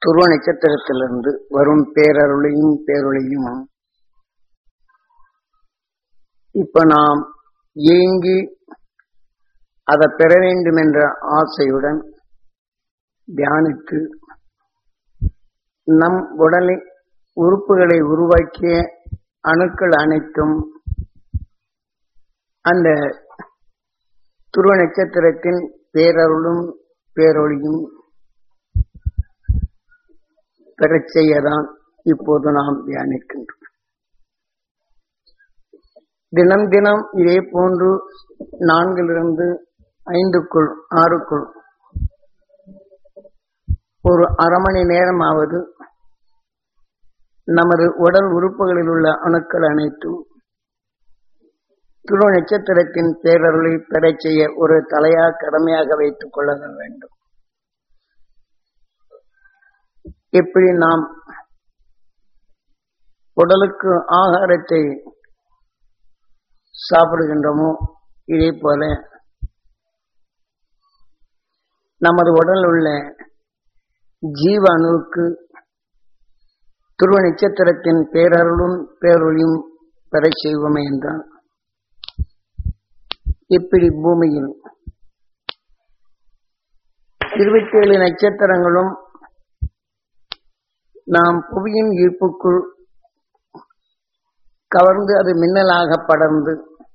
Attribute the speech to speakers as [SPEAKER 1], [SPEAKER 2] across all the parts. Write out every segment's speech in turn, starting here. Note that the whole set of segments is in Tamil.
[SPEAKER 1] துருவ நட்சத்திரத்திலிருந்து வரும் பேரருளையும் பேரொழியும் இப்ப நாம் ஏங்கி அதை பெற வேண்டும் என்ற ஆசையுடன் தியானித்து நம் உடலை உறுப்புகளை உருவாக்கிய அணுக்கள் அனைத்தும் அந்த துருவ நட்சத்திரத்தின் பேரருளும் பேரொழியும் பெறச் செய்யதான் இப்போது நாம் தியானிக்கின்றோம் தினம் தினம் இதே போன்று நான்கிலிருந்து ஐந்துக்குள் ஆறுக்குள் ஒரு அரை மணி நேரமாவது நமது உடல் உறுப்புகளில் உள்ள அணுக்கள் அனைத்தும் துருவ நட்சத்திரத்தின் பேரருளை பெறச் செய்ய ஒரு தலையா கடமையாக வைத்துக் கொள்ள வேண்டும் எப்படி நாம் உடலுக்கு ஆகாரத்தை சாப்பிடுகின்றோமோ இதே போல நமது உடல் உள்ள ஜீவ அணுவுக்கு துருவ நட்சத்திரத்தின் பேரருளும் பேரொழியும் பெறச் செய்வோமே என்றால் இப்படி பூமியில் இருபத்தி ஏழு நட்சத்திரங்களும் நாம் புவியின் ஈர்ப்புக்குள் கவர்ந்து அது மின்னலாக படர்ந்து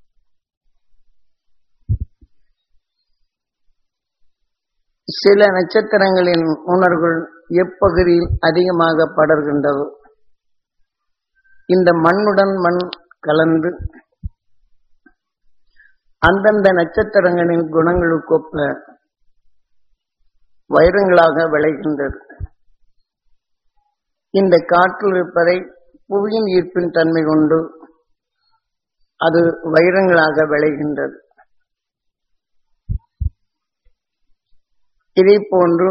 [SPEAKER 1] சில நட்சத்திரங்களின் உணர்வுகள் எப்பகுதியில் அதிகமாக படர்கின்றதோ இந்த மண்ணுடன் மண் கலந்து அந்தந்த நட்சத்திரங்களின் குணங்களுக்கொப்ப வைரங்களாக விளைகின்றது இந்த காற்றில் இருப்பதை புவியின் ஈர்ப்பின் தன்மை கொண்டு அது வைரங்களாக விளைகின்றது இதே போன்று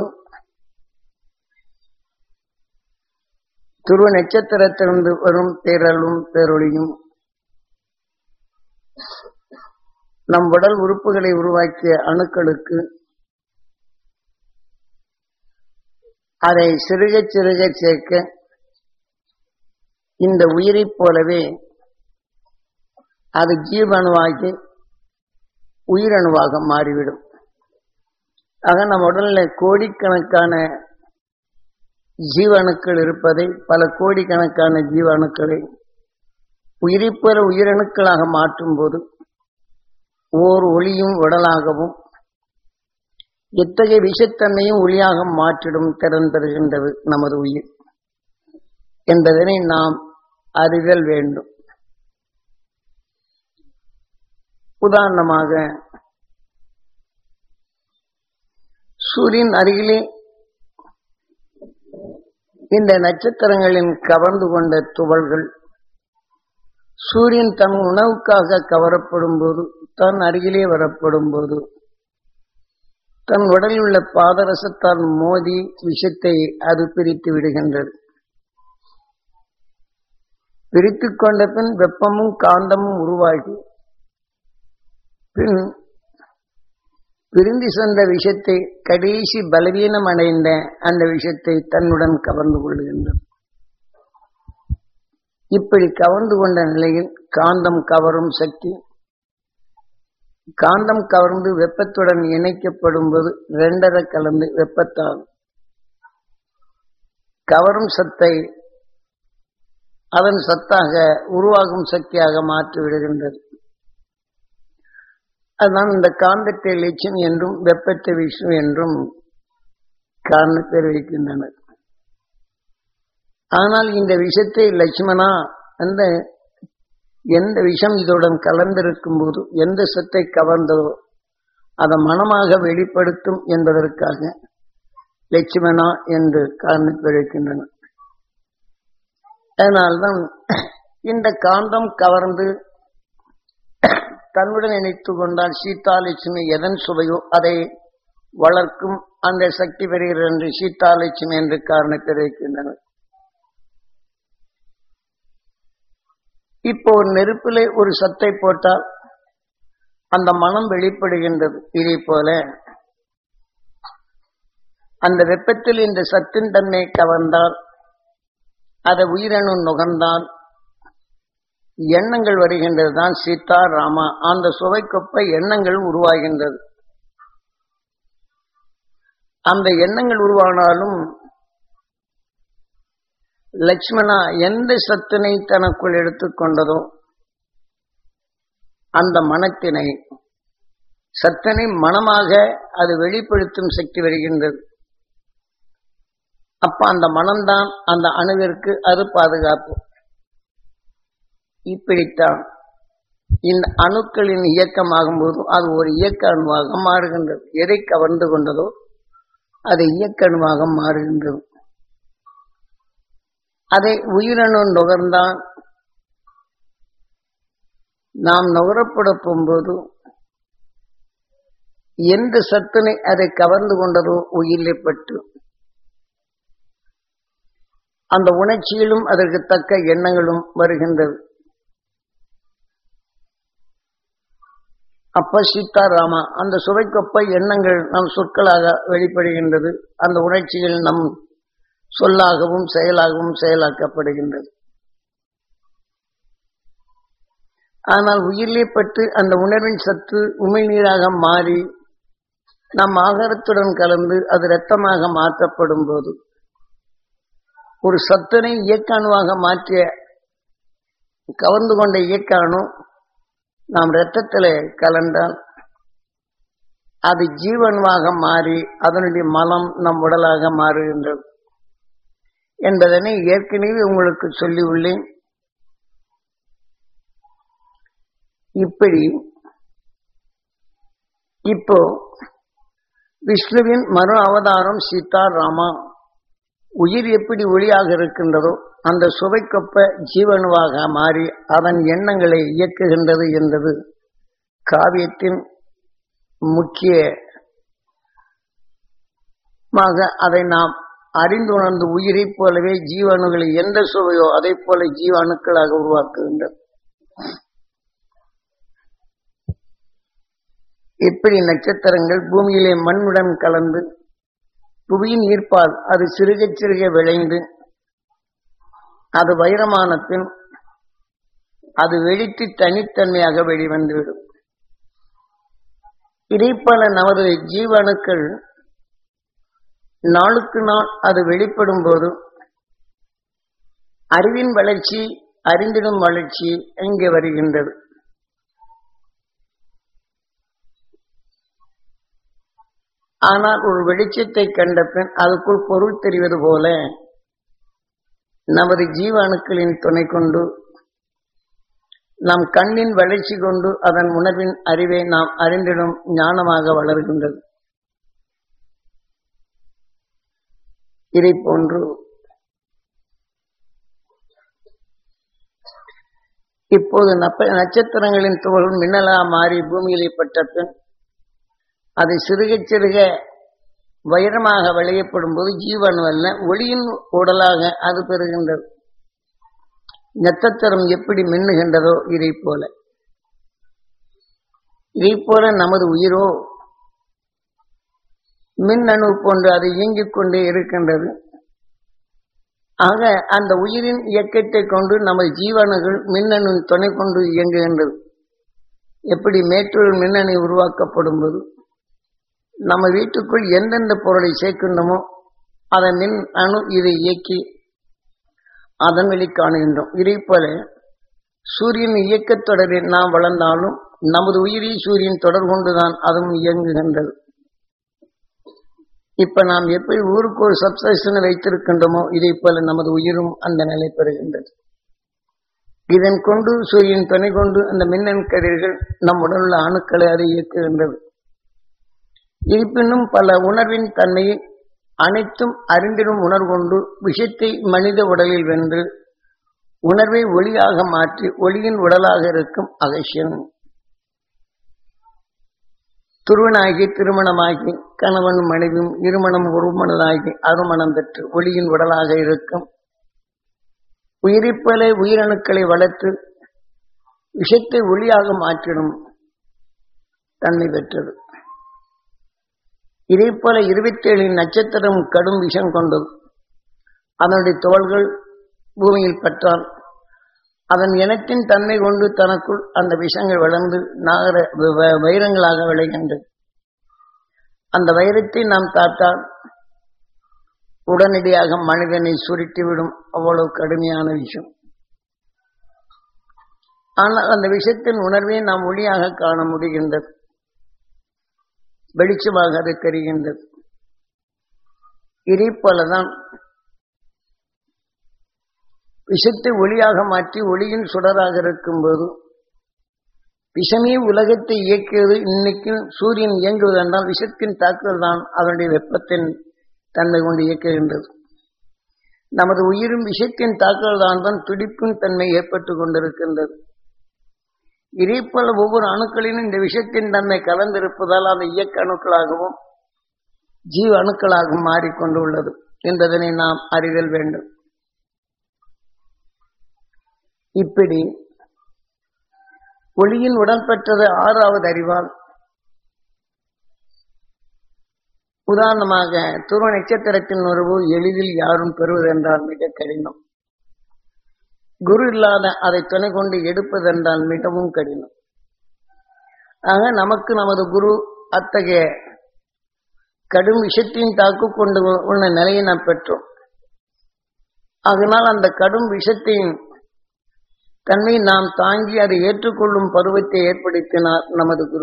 [SPEAKER 1] துருவ நட்சத்திரத்திலிருந்து வரும் பேரலும் பேரொழியும் நம் உடல் உறுப்புகளை உருவாக்கிய அணுக்களுக்கு அதை சிறுக சிறுக சேர்க்க இந்த உயிரைப் போலவே அது ஜீவணுவாகி உயிரணுவாக மாறிவிடும் ஆக நம் உடல்ல கோடிக்கணக்கான ஜீவணுக்கள் இருப்பதை பல கோடிக்கணக்கான ஜீவணுக்களை உயிரிப்பெற உயிரணுக்களாக மாற்றும் போது ஓர் ஒளியும் உடலாகவும் எத்தகைய விஷத்தன்மையும் ஒளியாக மாற்றிடும் திறன் பெறுகின்றது நமது உயிர் என்பதனை நாம் அறிதல் வேண்டும் உதாரணமாக சூரியன் அருகிலே இந்த நட்சத்திரங்களின் கவர்ந்து கொண்ட துகள்கள் சூரியன் தன் உணவுக்காக கவரப்படும் போது தன் அருகிலே வரப்படும் போது தன் உடலில் உள்ள பாதரசத்தால் மோதி விஷத்தை அது பிரித்து விடுகின்றது பிரித்து கொண்ட பின் வெப்பமும் காந்தமும் உருவாகி பின் பிரிந்து சென்ற விஷத்தை கடைசி பலவீனம் அடைந்த அந்த விஷத்தை தன்னுடன் கவர்ந்து கொள்கின்றது இப்படி கவர்ந்து கொண்ட நிலையில் காந்தம் கவரும் சக்தி காந்தம் கவர்ந்து வெப்பத்துடன் இணைக்கப்படும் போது ரெண்டரை கலந்து வெப்பத்தால் கவரும் சத்தை அதன் சத்தாக உருவாகும் சக்தியாக மாற்றி விடுகின்றது அதுதான் இந்த காந்தத்தை லட்சுமி என்றும் வெப்பத்தை விஷ்ணு என்றும் காரணத்தை வைக்கின்றனர் ஆனால் இந்த விஷத்தை லட்சுமணா அந்த எந்த விஷம் இதனுடன் கலந்திருக்கும் போது எந்த சத்தை கவர்ந்ததோ அதை மனமாக வெளிப்படுத்தும் என்பதற்காக லட்சுமணா என்று காரணத்தை வைக்கின்றனர் அதனால்தான் இந்த காந்தம் கவர்ந்து தன்னுடன் இணைத்து கொண்டால் சீதாலட்சுமி எதன் சுவையோ அதை வளர்க்கும் அந்த சக்தி பெறுகிறது என்று சீதாலட்சுமி என்று காரணத்தை வைக்கின்றனர் இப்போ ஒரு நெருப்பிலே ஒரு சத்தை போட்டால் அந்த மனம் வெளிப்படுகின்றது இதே போல அந்த வெப்பத்தில் இந்த சத்தின் தன்மை கவர்ந்தால் அதை உயிரணு நுகர்ந்தால் எண்ணங்கள் வருகின்றது தான் சீதா ராமா அந்த சுவைக்கொப்ப எண்ணங்கள் உருவாகின்றது அந்த எண்ணங்கள் உருவானாலும் லட்சுமணா எந்த சத்தினை தனக்குள் எடுத்துக்கொண்டதோ அந்த மனத்தினை சத்தனை மனமாக அது வெளிப்படுத்தும் சக்தி வருகின்றது அப்ப அந்த மனம்தான் அந்த அணுவிற்கு அது பாதுகாப்பு இப்படித்தான் இந்த அணுக்களின் இயக்கமாகும் போது அது ஒரு இயக்க அணுவாக மாறுகின்றது எதை கவர்ந்து கொண்டதோ அது இயக்க அணுவாக மாறுகின்றது அதை உயிரணு நுகர்ந்தான் நாம் நுகரப்பட போகும்போது எந்த சத்தினை அதை கவர்ந்து கொண்டதோ உயிரிலே பட்டு அந்த உணர்ச்சியிலும் அதற்கு தக்க எண்ணங்களும் வருகின்றது அப்ப சீதாராமா அந்த சுவைக்கொப்ப எண்ணங்கள் நம் சொற்களாக வெளிப்படுகின்றது அந்த உணர்ச்சிகள் நம் சொல்லாகவும் செயலாகவும் செயலாக்கப்படுகின்றது ஆனால் உயிரிலே பட்டு அந்த உணர்வின் சத்து உமிழ்நீராக மாறி நம் ஆகாரத்துடன் கலந்து அது இரத்தமாக மாற்றப்படும் போது ஒரு சத்தனை இயக்க அணுவாக மாற்றிய கவர்ந்து கொண்ட இயக்க அணு நாம் இரத்தத்தில் கலந்தால் அது ஜீவனுவாக மாறி அதனுடைய மலம் நம் உடலாக மாறுகின்றது என்பதனை ஏற்கனவே உங்களுக்கு சொல்லி உள்ளேன் இப்படி இப்போ விஷ்ணுவின் மறு அவதாரம் சீதா ராமா உயிர் எப்படி ஒளியாக இருக்கின்றதோ அந்த சுவைக்கொப்ப ஜீவனுவாக மாறி அதன் எண்ணங்களை இயக்குகின்றது என்பது காவியத்தின் முக்கிய அதை நாம் அறிந்து உணர்ந்து உயிரைப் போலவே ஜீவணுகளை எந்த சுவையோ அதை போல ஜீவாணுக்களாக உருவாக்குகின்றது எப்படி நட்சத்திரங்கள் பூமியிலே மண்ணுடன் கலந்து புவியின் ஈர்ப்பால் அது சிறுக சிறுக விளைந்து அது வைரமான பின் அது வெடித்து தனித்தன்மையாக வெளிவந்துவிடும் இதே போல நமது ஜீவணுக்கள் நாளுக்கு நாள் அது வெளிப்படும் போது அறிவின் வளர்ச்சி அறிந்திடும் வளர்ச்சி இங்கே வருகின்றது ஆனால் ஒரு வெளிச்சத்தை கண்ட பின் அதுக்குள் பொருள் தெரிவது போல நமது ஜீவ அணுக்களின் துணை கொண்டு நம் கண்ணின் வளர்ச்சி கொண்டு அதன் உணர்வின் அறிவை நாம் அறிந்திடும் ஞானமாக வளர்கின்றது இதை போன்று இப்போது நட்சத்திரங்களின் துகள் மின்னலா மாறி பூமியிலே பட்ட பின் அதை சிறுக சிறுக வைரமாக விளையப்படும் போது ஜீவனு அல்ல ஒளியின் உடலாக அது பெறுகின்றது நட்சத்திரம் எப்படி மின்னுகின்றதோ இதை போல இதை போல நமது உயிரோ மின்னணு போன்று அது இயங்கிக் கொண்டே இருக்கின்றது ஆக அந்த உயிரின் இயக்கத்தை கொண்டு நமது ஜீவனுகள் மின்னணு துணை கொண்டு இயங்குகின்றது எப்படி மேற்றொரு மின்னணு உருவாக்கப்படும் போது நம்ம வீட்டுக்குள் எந்தெந்த பொருளை சேர்க்கின்றோமோ அதை மின் அணு இதை இயக்கி அதன் வழி காணுகின்றோம் இதே போல சூரியன் இயக்கத் தொடரில் நாம் வளர்ந்தாலும் நமது உயிரி சூரியன் தொடர் கொண்டுதான் அதுவும் இயங்குகின்றது இப்ப நாம் எப்படி ஊருக்கு ஒரு சப்ஸ்டேஷனை வைத்திருக்கின்றோமோ இதை போல நமது உயிரும் அந்த நிலை பெறுகின்றது இதன் கொண்டு சூரியன் துணை கொண்டு அந்த மின்னணு கதிர்கள் நம் உடலுள்ள அணுக்களை அது இயக்குகின்றது இருப்பினும் பல உணர்வின் தன்மையை அனைத்தும் அறிந்திடும் உணர்கொண்டு விஷயத்தை மனித உடலில் வென்று உணர்வை ஒளியாக மாற்றி ஒளியின் உடலாக இருக்கும் அகசியன் துருவனாகி திருமணமாகி கணவன் மனைவியும் இருமணம் ஒருமனதாகி அருமணம் பெற்று ஒளியின் உடலாக இருக்கும் உயிரிப்பலை உயிரணுக்களை வளர்த்து விஷத்தை ஒளியாக மாற்றிடும் தன்மை பெற்றது இதே போல இருபத்தி ஏழு நட்சத்திரம் கடும் விஷம் கொண்டது அதனுடைய தோள்கள் பூமியில் பற்றால் அதன் இனத்தின் தன்மை கொண்டு தனக்குள் அந்த விஷங்கள் வளர்ந்து நாகர வ- வைரங்களாக விளைகின்றது அந்த வைரத்தை நாம் தாத்தால் உடனடியாக மனிதனை சுருட்டிவிடும் அவ்வளவு கடுமையான விஷயம் ஆனால் அந்த விஷயத்தின் உணர்வை நாம் ஒளியாக காண முடிகின்றது வெளிச்சமாக அது தெரிகின்றது இதே போலதான் விஷத்தை ஒளியாக மாற்றி ஒளியின் சுடராக இருக்கும்போது விஷமே உலகத்தை இயக்கியது இன்னைக்கு சூரியன் இயங்குவது என்றால் விஷத்தின் தாக்குதல் தான் அதனுடைய வெப்பத்தின் தன்மை கொண்டு இயக்குகின்றது நமது உயிரும் விஷத்தின் தாக்குதல் தான் தான் துடிப்பின் தன்மை ஏற்பட்டு கொண்டிருக்கின்றது இதே போல ஒவ்வொரு அணுக்களிலும் இந்த விஷத்தின் தன்மை கலந்திருப்பதால் அந்த இயக்க அணுக்களாகவும் ஜீவ அணுக்களாகவும் மாறிக்கொண்டுள்ளது என்பதனை நாம் அறிதல் வேண்டும் இப்படி ஒளியின் உடல் பெற்றது ஆறாவது அறிவால் உதாரணமாக துருவ நட்சத்திரத்தின் உறவு எளிதில் யாரும் பெறுவதென்றால் மிக கடினம் குரு இல்லாத அதை துணை கொண்டு எடுப்பதென்றால் மிகவும் கடினம் ஆக நமக்கு நமது குரு அத்தகைய கடும் விஷத்தின் தாக்கு கொண்டு உள்ள நிலையை நாம் பெற்றோம் அதனால் அந்த கடும் விஷத்தின் தன்மை நாம் தாங்கி அதை ஏற்றுக்கொள்ளும் பருவத்தை ஏற்படுத்தினார் நமது குரு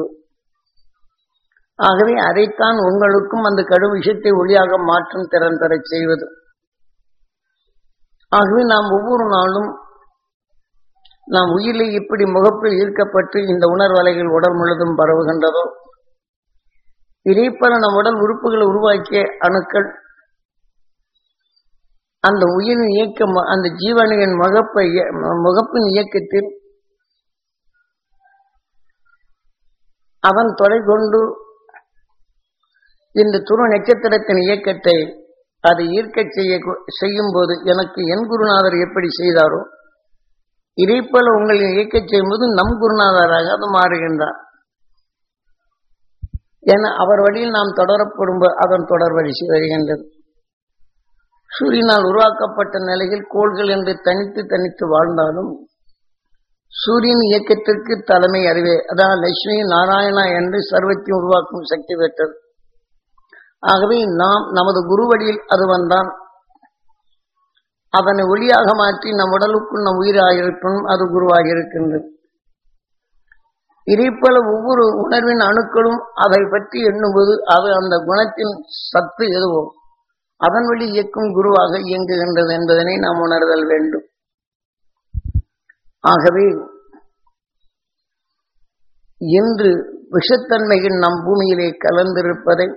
[SPEAKER 1] ஆகவே அதைத்தான் உங்களுக்கும் அந்த கடும் விஷயத்தை ஒளியாக மாற்றும் திறன் பெறச் செய்வது ஆகவே நாம் ஒவ்வொரு நாளும் நாம் உயிரில் இப்படி முகப்பில் ஈர்க்கப்பட்டு இந்த உணர்வலைகள் உடல் முழுதும் பரவுகின்றதோ இதே போல நம் உடல் உறுப்புகளை உருவாக்கிய அணுக்கள் அந்த உயிரின் இயக்கம் அந்த ஜீவனின் முகப்பை முகப்பின் இயக்கத்தில் அவன் தொலை கொண்டு இந்த துரு நட்சத்திரத்தின் இயக்கத்தை அதை ஈர்க்கச் செய்ய செய்யும் போது எனக்கு என் குருநாதர் எப்படி செய்தாரோ இதே போல உங்களை இயக்கச் செய்யும்போது நம் குருநாதராக அது மாறுகின்றார் என அவர் வழியில் நாம் தொடரப்படும் அதன் தொடர் வரிசை வருகின்றது சூரியனால் உருவாக்கப்பட்ட நிலையில் கோள்கள் என்று தனித்து தனித்து வாழ்ந்தாலும் சூரியன் இயக்கத்திற்கு தலைமை அறிவே அதாவது லட்சுமி நாராயணா என்று சர்வத்தை உருவாக்கும் சக்தி பெற்றது ஆகவே நாம் நமது குரு வழியில் அது வந்தான் அதனை ஒளியாக மாற்றி நம் உடலுக்குள் நம் உயிராக இருக்கும் அது குருவாக இருக்கின்றது இதே போல ஒவ்வொரு உணர்வின் அணுக்களும் அதை பற்றி எண்ணும்போது அது அந்த குணத்தின் சத்து எதுவோ அதன் வழி இயக்கும் குருவாக இயங்குகின்றது என்பதனை நாம் உணர்தல் வேண்டும் ஆகவே இன்று விஷத்தன்மையின் நம் பூமியிலே கலந்திருப்பதை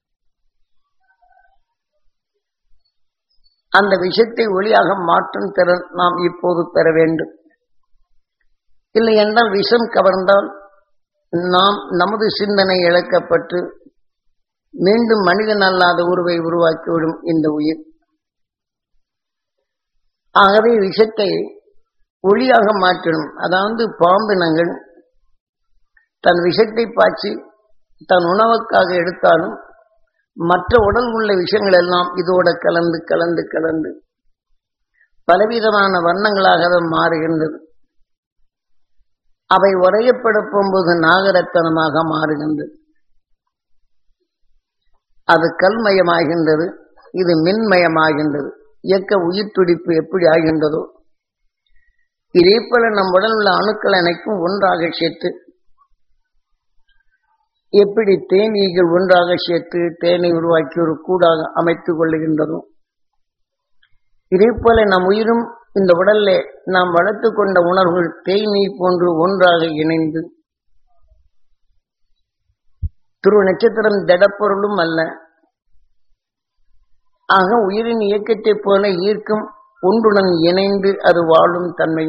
[SPEAKER 1] அந்த விஷத்தை ஒளியாக மாற்றும் திறன் நாம் இப்போது பெற வேண்டும் இல்லை என்றால் விஷம் கவர்ந்தால் நாம் நமது சிந்தனை இழக்கப்பட்டு மீண்டும் மனிதன் அல்லாத உருவை உருவாக்கிவிடும் இந்த உயிர் ஆகவே விஷத்தை ஒளியாக மாற்றணும் அதாவது பாம்பினங்கள் தன் விஷத்தை பாய்ச்சி தன் உணவுக்காக எடுத்தாலும் மற்ற உடல் உள்ள விஷயங்கள் எல்லாம் இதோட கலந்து கலந்து கலந்து பலவிதமான வண்ணங்களாக அது மாறுகின்றது அவை உரையப்படுத்தும் போது நாகரத்தனமாக மாறுகின்றது அது கல்மயமாகின்றது இது மின்மயமாகின்றது இயக்க உயிர் துடிப்பு எப்படி ஆகின்றதோ இதே போல நம் உடல் உள்ள அணுக்கள் அனைக்கும் ஒன்றாக சேர்த்து எப்படி தேனீகள் ஒன்றாக சேர்த்து தேனை உருவாக்கி ஒரு கூடாக அமைத்துக் கொள்ளுகின்றதோ இதே போல நம் உயிரும் இந்த உடல்ல நாம் வளர்த்து கொண்ட உணர்வுகள் தேனீ போன்று ஒன்றாக இணைந்து துருவ நட்சத்திரம் திடப்பொருளும் அல்ல ஆக உயிரின் இயக்கத்தைப் போல ஈர்க்கும் ஒன்றுடன் இணைந்து அது வாழும் தன்மை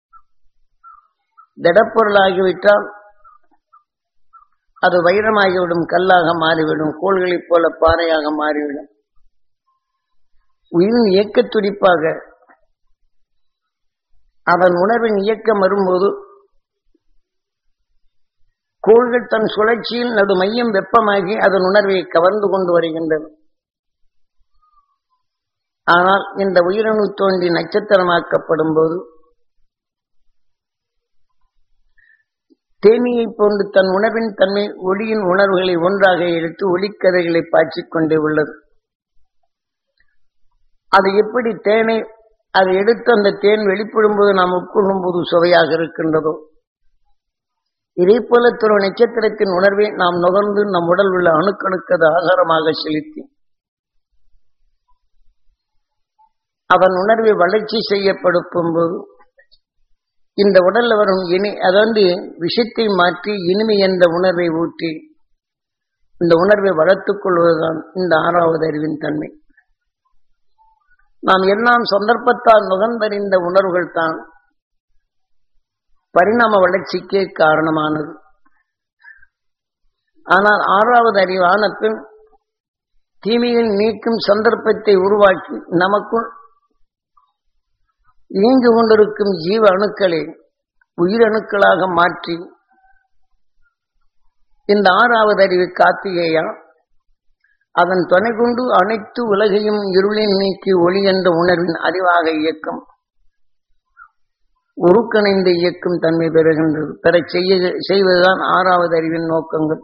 [SPEAKER 1] திடப்பொருளாகிவிட்டால் அது வைரமாகிவிடும் கல்லாக மாறிவிடும் கோள்களைப் போல பாறையாக மாறிவிடும் உயிரின் இயக்க துடிப்பாக அதன் உணர்வின் இயக்கம் வரும்போது கோள்கள் தன் சுழற்சியில் நடு மையம் வெப்பமாகி அதன் உணர்வை கவர்ந்து கொண்டு வருகின்றது ஆனால் இந்த உயிரணு தோன்றி நட்சத்திரமாக்கப்படும் போது தேனியை போன்று தன் உணர்வின் தன்மை ஒளியின் உணர்வுகளை ஒன்றாக எடுத்து ஒளிக்கதைகளை பாய்ச்சிக் கொண்டே உள்ளது அது எப்படி தேனை அதை எடுத்து அந்த தேன் வெளிப்படும் போது நாம் உட்கொள்ளும் போது சுவையாக இருக்கின்றதோ இதே போல திரு நட்சத்திரத்தின் உணர்வை நாம் நுகர்ந்து நம் உடல் உள்ள அணுக்களுக்கு அது ஆகாரமாக செலுத்தி அதன் உணர்வை வளர்ச்சி செய்யப்படுத்தும் போது இந்த உடல்ல வரும் இனி அதாவது விஷத்தை மாற்றி இனிமை என்ற உணர்வை ஊற்றி இந்த உணர்வை வளர்த்துக் கொள்வதுதான் இந்த ஆறாவது அறிவின் தன்மை நாம் எல்லாம் சந்தர்ப்பத்தால் நுகர்ந்தறிந்த உணர்வுகள் தான் பரிணாம வளர்ச்சிக்கே காரணமானது ஆனால் ஆறாவது அறிவான பின் தீமையில் நீக்கும் சந்தர்ப்பத்தை உருவாக்கி நமக்குள் இயங்கு கொண்டிருக்கும் ஜீவ அணுக்களை உயிரணுக்களாக மாற்றி இந்த ஆறாவது அறிவு கார்த்திகேயா அதன் துணை கொண்டு அனைத்து உலகையும் இருளின் நீக்கி ஒளி என்ற உணர்வின் அறிவாக இயக்கம் உருக்கணைந்து இயக்கும் தன்மை பெறுகின்றது பெற செய்ய செய்வதுதான் ஆறாவது அறிவின் நோக்கங்கள்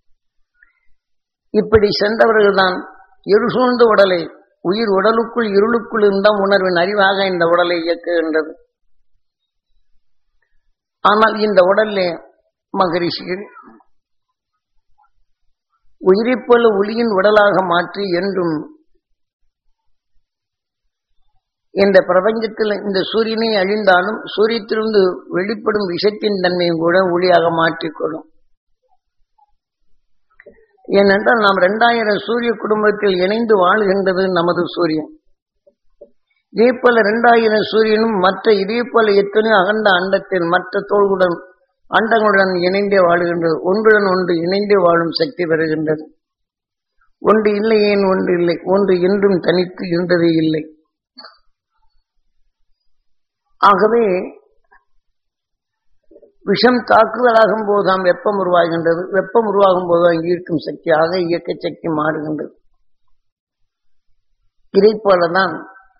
[SPEAKER 1] இப்படி சென்றவர்கள்தான் இருசூழ்ந்த உடலை உயிர் உடலுக்குள் இருளுக்குள் இருந்த உணர்வின் அறிவாக இந்த உடலை இயக்குகின்றது ஆனால் இந்த உடல்லே மகரிஷிகள் உயிரைப் போல ஒளியின் உடலாக மாற்றி என்றும் இந்த பிரபஞ்சத்தில் இந்த சூரியனை அழிந்தாலும் சூரியத்திலிருந்து வெளிப்படும் விஷத்தின் தன்மையும் கூட ஒளியாக மாற்றிக்கொள்ளும் ஏனென்றால் நாம் இரண்டாயிரம் சூரிய குடும்பத்தில் இணைந்து வாழ்கின்றது நமது சூரியன் இதே போல இரண்டாயிரம் சூரியனும் மற்ற இதே போல எத்தனையோ அகண்ட அண்டத்தில் மற்ற தோள்களுடன் அண்டங்களுடன் இணைந்தே வாழுகின்றது ஒன்றுடன் ஒன்று இணைந்தே வாழும் சக்தி பெறுகின்றது ஒன்று இல்லை ஏன் ஒன்று இல்லை ஒன்று என்றும் தனித்து இருந்ததே இல்லை ஆகவே விஷம் தாக்குதலாகும் போதுதான் வெப்பம் உருவாகின்றது வெப்பம் உருவாகும் போதுதான் ஈர்க்கும் சக்தியாக இயக்க சக்தி மாறுகின்றது இதை போலதான்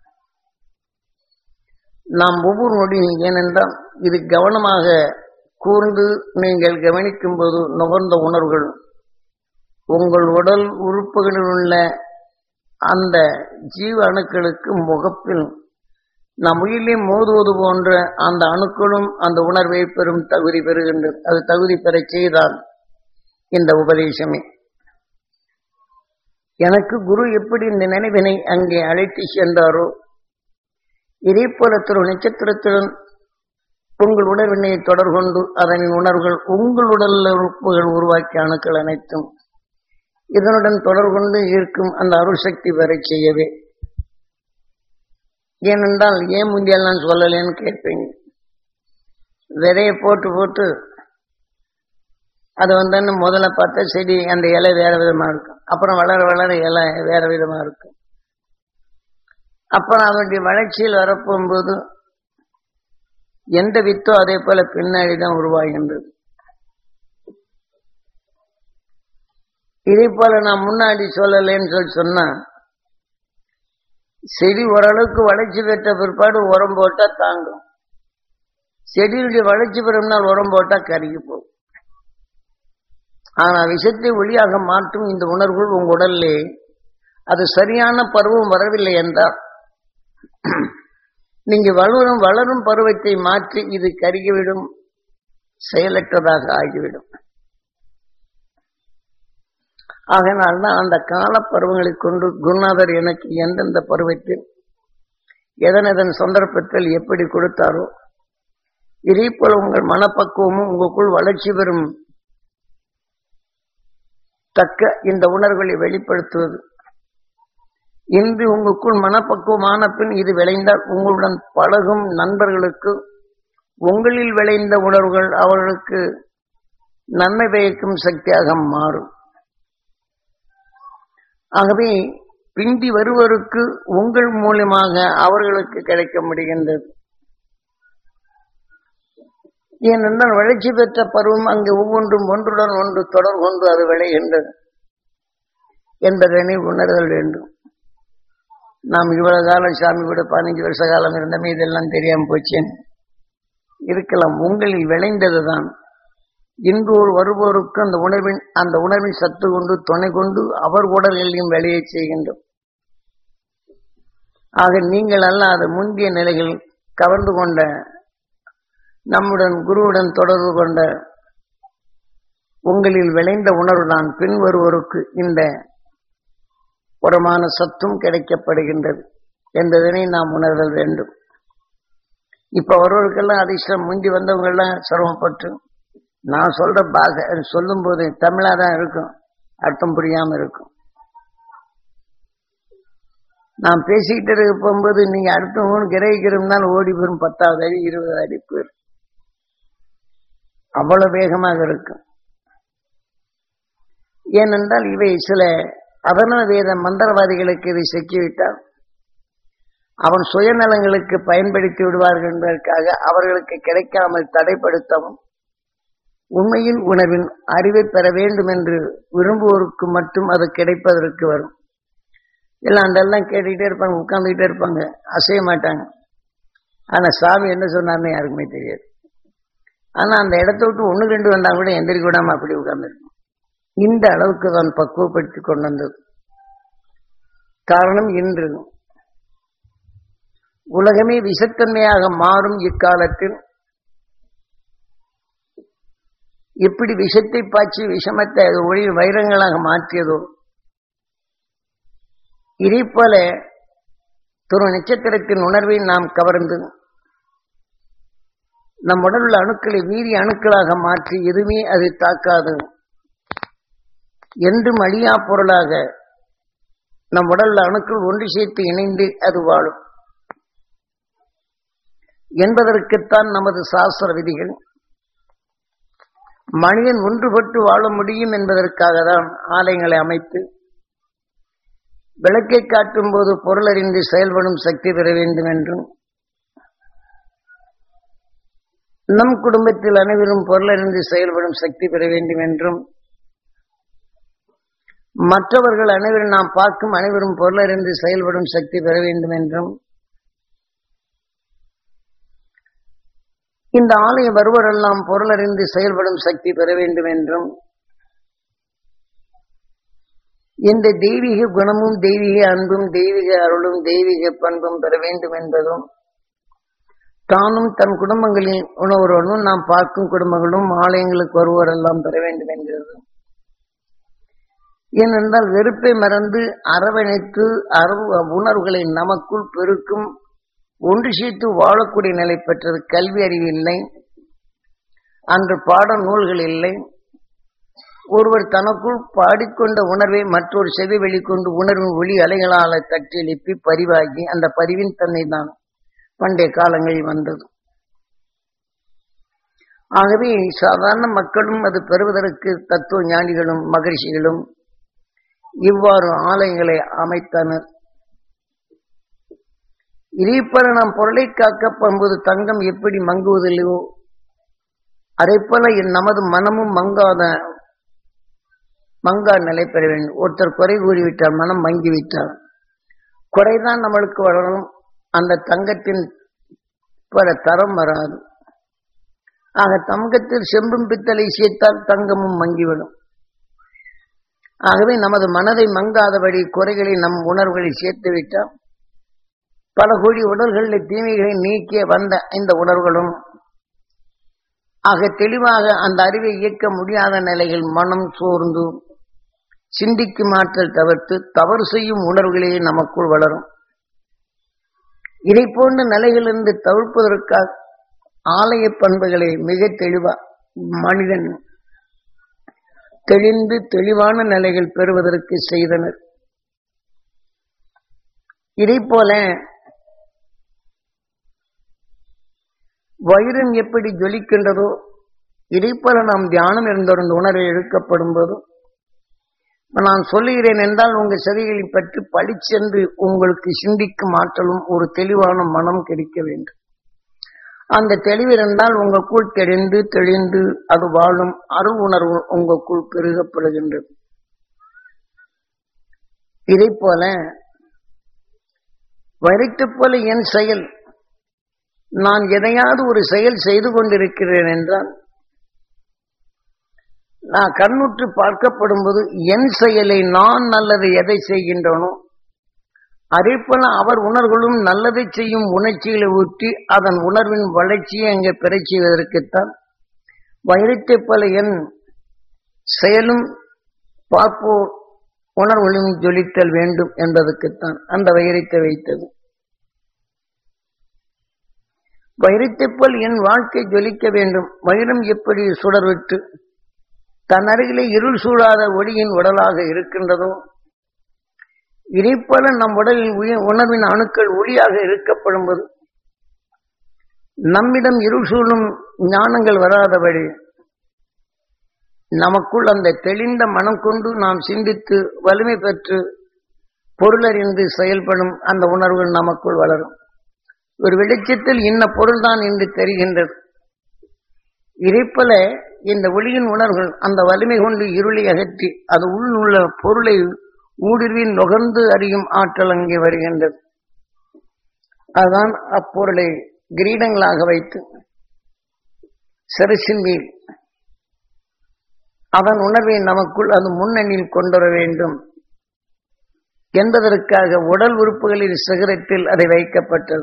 [SPEAKER 1] நாம் ஒவ்வொரு நொடியும் ஏனென்றால் இது கவனமாக கூர்ந்து நீங்கள் கவனிக்கும் போது நுகர்ந்த உணர்வுகள் உங்கள் உடல் உறுப்புகளில் உள்ள அந்த ஜீவ அணுக்களுக்கு முகப்பில் நம் உயிரிலே மோதுவது போன்ற அந்த அணுக்களும் அந்த உணர்வை பெறும் தகுதி பெறுகின்றது அது தகுதி பெறச் செய்தால் இந்த உபதேசமே எனக்கு குரு எப்படி இந்த நினைவினை அங்கே அழைத்து சென்றாரோ இதே போல திரு நட்சத்திரத்துடன் உங்கள் உணர்வினை தொடர்கொண்டு அதன் உணர்வுகள் உங்கள் உடல் உறுப்புகள் உருவாக்கிய அணுக்கள் அனைத்தும் இதனுடன் தொடர்கொண்டு இருக்கும் அந்த அருள் சக்தி பெறச் செய்யவே ஏனென்றால் ஏன் முந்தியால் நான் சொல்லலேன்னு கேட்பீங்க விதையை போட்டு போட்டு அது வந்து முதல்ல பார்த்தா செடி அந்த இலை வேற விதமா இருக்கும் அப்புறம் வளர வளர இலை வேற விதமா இருக்கும் அப்புறம் அதனுடைய வளர்ச்சியில் வரப்போகும்போது எந்த வித்தோ அதே போல பின்னாடி தான் உருவாகின்றது இதே போல நான் முன்னாடி சொல்லலைன்னு சொல்லி சொன்னா செடி ஓரளவுக்கு வளர்ச்சி பெற்ற பிற்பாடு உரம் போட்டா தாங்கும் செடியுடைய வளர்ச்சி பெறும்னால் உரம் போட்டா கருகி போகும் ஆனா விஷத்தை ஒளியாக மாற்றும் இந்த உணர்வுகள் உங்க உடல்லே அது சரியான பருவம் வரவில்லை என்றால் நீங்க வளரும் வளரும் பருவத்தை மாற்றி இது கருகிவிடும் செயலற்றதாக ஆகிவிடும் ஆகையினால்தான் அந்த கால பருவங்களை கொண்டு குருநாதர் எனக்கு எந்தெந்த பருவத்தில் எதனதன் சந்தர்ப்பத்தில் எப்படி கொடுத்தாரோ இதே போல உங்கள் மனப்பக்குவமும் உங்களுக்குள் வளர்ச்சி பெறும் தக்க இந்த உணர்வுகளை வெளிப்படுத்துவது இன்று உங்களுக்குள் மனப்பக்குவமான பின் இது விளைந்தால் உங்களுடன் பழகும் நண்பர்களுக்கு உங்களில் விளைந்த உணர்வுகள் அவர்களுக்கு நன்மை பயக்கும் சக்தியாக மாறும் ஆகவே பிந்தி வருவருக்கு உங்கள் மூலியமாக அவர்களுக்கு கிடைக்க முடிகின்றது ஏனென்றால் வளர்ச்சி பெற்ற பருவம் அங்கு ஒவ்வொன்றும் ஒன்றுடன் ஒன்று தொடர் கொண்டு அது விளைகின்றது என்பதனை உணர்தல் வேண்டும் நாம் இவ்வளவு காலம் சாமி கூட பதினஞ்சு வருஷ காலம் இருந்தமே இதெல்லாம் தெரியாம போச்சேன் இருக்கலாம் உங்களில் விளைந்ததுதான் இன்று ஒரு வருவோருக்கு அந்த உணர்வின் அந்த உணர்வின் சத்து கொண்டு துணை கொண்டு அவர் உடல்களையும் விளைய செய்கின்றோம் ஆக நீங்கள் அல்லாத முந்தைய நிலைகள் கவர்ந்து கொண்ட நம்முடன் குருவுடன் தொடர்பு கொண்ட உங்களில் விளைந்த உணர்வுதான் பின் வருவோருக்கு இந்த புறமான சத்தும் கிடைக்கப்படுகின்றது என்பதனை நாம் உணர்தல் வேண்டும் இப்ப ஒருவருக்கெல்லாம் அதிர்ஷ்டம் முந்தி வந்தவங்க எல்லாம் சிரமப்பட்டு நான் சொல்ற பாக சொல்லும் போது தமிழா தான் இருக்கும் அர்த்தம் புரியாம இருக்கும் நான் பேசிக்கிட்டு இருக்க போகும்போது நீங்க அடுத்தவங்க கிரகிக்கிறோம்னால ஓடி போயிரும் பத்தாவது அடி இருபது அடி போயிரும் அவ்வளவு வேகமாக இருக்கும் ஏனென்றால் இவை சில அதன வேத மந்திரவாதிகளுக்கு இதை செக்கிவிட்டால் அவன் சுயநலங்களுக்கு பயன்படுத்தி விடுவார்கள் என்பதற்காக அவர்களுக்கு கிடைக்காமல் தடைப்படுத்தவும் உண்மையின் உணர்வின் அறிவை பெற வேண்டும் என்று விரும்புவோருக்கு மட்டும் அது கிடைப்பதற்கு வரும் எல்லாம் அதெல்லாம் கேட்டுக்கிட்டே இருப்பாங்க உட்கார்ந்துக்கிட்டே இருப்பாங்க அசைய மாட்டாங்க ஆனா சாமி என்ன சொன்னார்னு யாருக்குமே தெரியாது ஆனா அந்த இடத்த விட்டு ஒண்ணு ரெண்டு வந்தா கூட எந்திரிக்க விடாம அப்படி உட்கார்ந்துருக்கும் இந்த அளவுக்கு தான் பக்குவப்படுத்தி கொண்டு வந்தது காரணம் இன்று உலகமே விஷத்தன்மையாக மாறும் இக்காலத்தில் எப்படி விஷத்தை பாய்ச்சி விஷமத்தை ஒளி வைரங்களாக மாற்றியதோ இதே போல துரு நட்சத்திரத்தின் உணர்வை நாம் கவர்ந்து நம் உடலுள்ள அணுக்களை வீரிய அணுக்களாக மாற்றி எதுவுமே அது தாக்காது என்றும் அழியா பொருளாக நம் உடல்ல அணுக்கள் ஒன்று சேர்த்து இணைந்து அது வாழும் என்பதற்குத்தான் நமது சாஸ்திர விதிகள் மனிதன் ஒன்றுபட்டு வாழ முடியும் என்பதற்காக தான் ஆலயங்களை அமைத்து விளக்கை காட்டும் போது பொருளறிந்து செயல்படும் சக்தி பெற வேண்டும் என்றும் நம் குடும்பத்தில் அனைவரும் பொருளறிந்து செயல்படும் சக்தி பெற வேண்டும் என்றும் மற்றவர்கள் அனைவரும் நாம் பார்க்கும் அனைவரும் பொருளறிந்து செயல்படும் சக்தி பெற வேண்டும் என்றும் இந்த ஆலய வருவரெல்லாம் பொருளறிந்து செயல்படும் சக்தி பெற வேண்டும் என்றும் இந்த தெய்வீக குணமும் தெய்வீக அன்பும் தெய்வீக அருளும் தெய்வீக பண்பும் பெற வேண்டும் என்பதும் தானும் தன் குடும்பங்களில் உணவுறனும் நாம் பார்க்கும் குடும்பங்களும் ஆலயங்களுக்கு வருவோரெல்லாம் பெற வேண்டும் என்கிறது ஏனென்றால் வெறுப்பை மறந்து அரவணைத்து அரவு உணர்வுகளை நமக்குள் பெருக்கும் ஒன்று சேர்த்து வாழக்கூடிய நிலை பெற்றது கல்வி அறிவு இல்லை அன்று பாட நூல்கள் இல்லை ஒருவர் தனக்குள் பாடிக்கொண்ட உணர்வை மற்றொரு செவி வெளிக்கொண்டு உணர்வின் ஒளி அலைகளால் தட்டி எழுப்பி பரிவாகி அந்த பரிவின் தன்னை தான் பண்டைய காலங்களில் வந்தது ஆகவே சாதாரண மக்களும் அது பெறுவதற்கு தத்துவ ஞானிகளும் மகிழ்ச்சிகளும் இவ்வாறு ஆலயங்களை அமைத்தனர் இதேபோல நாம் பொருளை காக்க பண்பது தங்கம் எப்படி மங்குவதில்லையோ அதே போல என் நமது மனமும் மங்காத மங்கா நிலை பெற வேண்டும் ஒருத்தர் குறை கூறிவிட்டால் மனம் மங்கிவிட்டால் குறைதான் நம்மளுக்கு வளரும் அந்த தங்கத்தின் பல தரம் வராது ஆக தங்கத்தில் செம்பும் பித்தளை சேர்த்தால் தங்கமும் மங்கிவிடும் ஆகவே நமது மனதை மங்காதபடி குறைகளை நம் உணர்வுகளை சேர்த்து விட்டால் பல கோடி உடல்களில் தீமைகளை நீக்கிய வந்த இந்த உணர்வுகளும் ஆக தெளிவாக அந்த அறிவை இயக்க முடியாத நிலையில் மனம் சோர்ந்து சிந்திக்கும் ஆற்றல் தவிர்த்து தவறு செய்யும் உணர்வுகளே நமக்குள் வளரும் இதை போன்ற நிலைகளிலிருந்து தவிர்ப்பதற்காக ஆலய பண்புகளை மிக தெளிவா மனிதன் தெளிந்து தெளிவான நிலைகள் பெறுவதற்கு செய்தனர் இதை போல வயிறும் எப்படி ஜொலிக்கின்றதோ இதை போல நாம் தியானம் இருந்தொரு உணர்வை இழுக்கப்படும் போது நான் சொல்லுகிறேன் என்றால் உங்கள் செவிகளை பற்றி பழிச்சென்று உங்களுக்கு சிந்திக்கும் ஆற்றலும் ஒரு தெளிவான மனம் கிடைக்க வேண்டும் அந்த தெளிவு இருந்தால் உங்களுக்குள் தெளிந்து தெளிந்து அது வாழும் அருள் உணர்வு உங்களுக்குள் பெருகப்படுகின்றது இதை போல வரித்து போல என் செயல் நான் எதையாவது ஒரு செயல் செய்து கொண்டிருக்கிறேன் என்றால் நான் கண்ணுற்று பார்க்கப்படும் போது என் செயலை நான் நல்லது எதை செய்கின்றனோ அதே போல அவர் உணர்வுகளும் நல்லதை செய்யும் உணர்ச்சிகளை ஊற்றி அதன் உணர்வின் வளர்ச்சியை அங்கே பெறச் செய்வதற்குத்தான் வைரத்தை போல என் செயலும் பார்ப்போர் உணர்வுகளும் ஜொலித்தல் வேண்டும் என்பதற்குத்தான் அந்த வைரத்தை வைத்தது வைரத்தை போல் என் வாழ்க்கை ஜொலிக்க வேண்டும் வைரம் எப்படி சுடர்விட்டு தன் அருகிலே இருள் சூழாத ஒளியின் உடலாக இருக்கின்றதோ இதைப்போல நம் உடலில் உய- உணர்வின் அணுக்கள் ஒளியாக இருக்கப்படும் போது நம்மிடம் இருள் சூழும் ஞானங்கள் வராதபடி நமக்குள் அந்த தெளிந்த மனம் கொண்டு நாம் சிந்தித்து வலிமை பெற்று பொருளறிந்து செயல்படும் அந்த உணர்வுகள் நமக்குள் வளரும் ஒரு வெளிச்சத்தில் இன்ன பொருள்தான் என்று தெரிகின்றது இதைப்போல இந்த ஒளியின் உணர்வுகள் அந்த வலிமை கொண்டு இருளை அகற்றி அது உள் உள்ள பொருளை ஊடுருவி நுகர்ந்து அறியும் ஆற்றல் அங்கே வருகின்றது அதுதான் அப்பொருளை கிரீடங்களாக வைத்து சிறசின் மேல் அதன் உணர்வை நமக்குள் அது முன்னணியில் கொண்டு வர வேண்டும் என்பதற்காக உடல் உறுப்புகளின் சிகரத்தில் அதை வைக்கப்பட்டது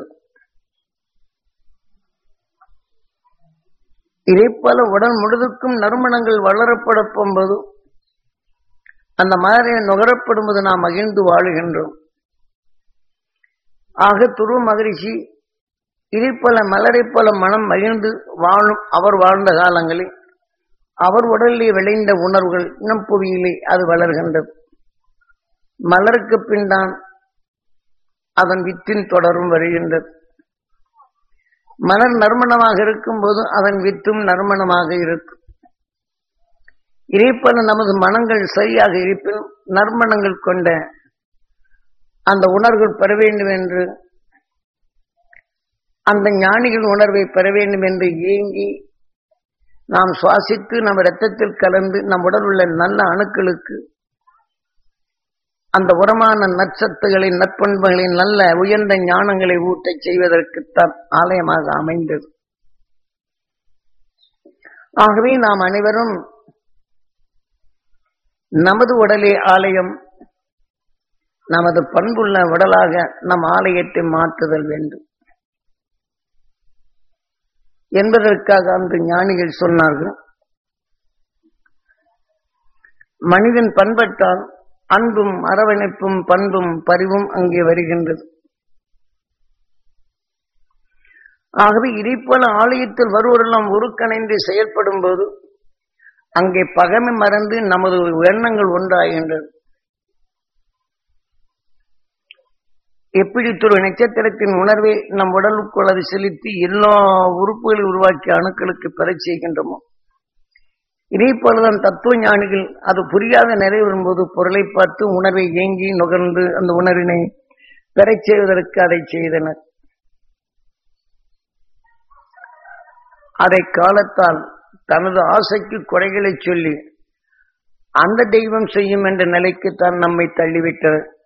[SPEAKER 1] இதே போல உடல் முழுதுக்கும் நறுமணங்கள் வளரப்பட போகும்போது அந்த மாதிரி நுகரப்படும்போது நாம் மகிழ்ந்து வாழுகின்றோம் ஆக துருவ மகிழ்ச்சி இதே போல மலரை போல மனம் மகிழ்ந்து வாழும் அவர் வாழ்ந்த காலங்களில் அவர் உடலிலே விளைந்த உணர்வுகள் இனம் புவியிலே அது வளர்கின்றது மலருக்கு பின்தான் அதன் வித்தின் தொடரும் வருகின்றது மலர் நறுமணமாக இருக்கும்போது அதன் வித்தும் நறுமணமாக இருக்கும் இதே போல நமது மனங்கள் சரியாக இருப்பினும் நறுமணங்கள் கொண்ட அந்த உணர்வுகள் பெற வேண்டும் என்று அந்த ஞானிகள் உணர்வை பெற வேண்டும் என்று ஏங்கி நாம் சுவாசித்து நம் இரத்தத்தில் கலந்து நம் உடல் உள்ள நல்ல அணுக்களுக்கு அந்த உரமான நற்சத்துகளின் நற்பண்புகளின் நல்ல உயர்ந்த ஞானங்களை ஊட்டச் செய்வதற்குத்தான் ஆலயமாக அமைந்தது ஆகவே நாம் அனைவரும் நமது உடலே ஆலயம் நமது பண்புள்ள உடலாக நம் ஆலயத்தை மாற்றுதல் வேண்டும் என்பதற்காக அந்த ஞானிகள் சொன்னார்கள் மனிதன் பண்பட்டால் அன்பும் அரவணைப்பும் பண்பும் பரிவும் அங்கே வருகின்றது ஆகவே இதை போல ஆலயத்தில் வருவோரெல்லாம் உருக்கணைந்து செயல்படும் போது அங்கே பகமை மறந்து நமது எண்ணங்கள் ஒன்றாகின்றது எப்படி ஒரு நட்சத்திரத்தின் உணர்வை நம் உடலுக்குள் அது செலுத்தி எல்லா உறுப்புகளை உருவாக்கிய அணுக்களுக்கு பெறச் செய்கின்றோமோ இதே போலதான் தத்துவ ஞானிகள் அது புரியாத நிலை வரும்போது பொருளை பார்த்து உணர்வை ஏங்கி நுகர்ந்து அந்த உணர்வினை பெறச் செய்வதற்கு அதை செய்தனர் அதை காலத்தால் தனது ஆசைக்கு குறைகளை சொல்லி அந்த தெய்வம் செய்யும் என்ற நிலைக்கு தான் நம்மை தள்ளிவிட்டது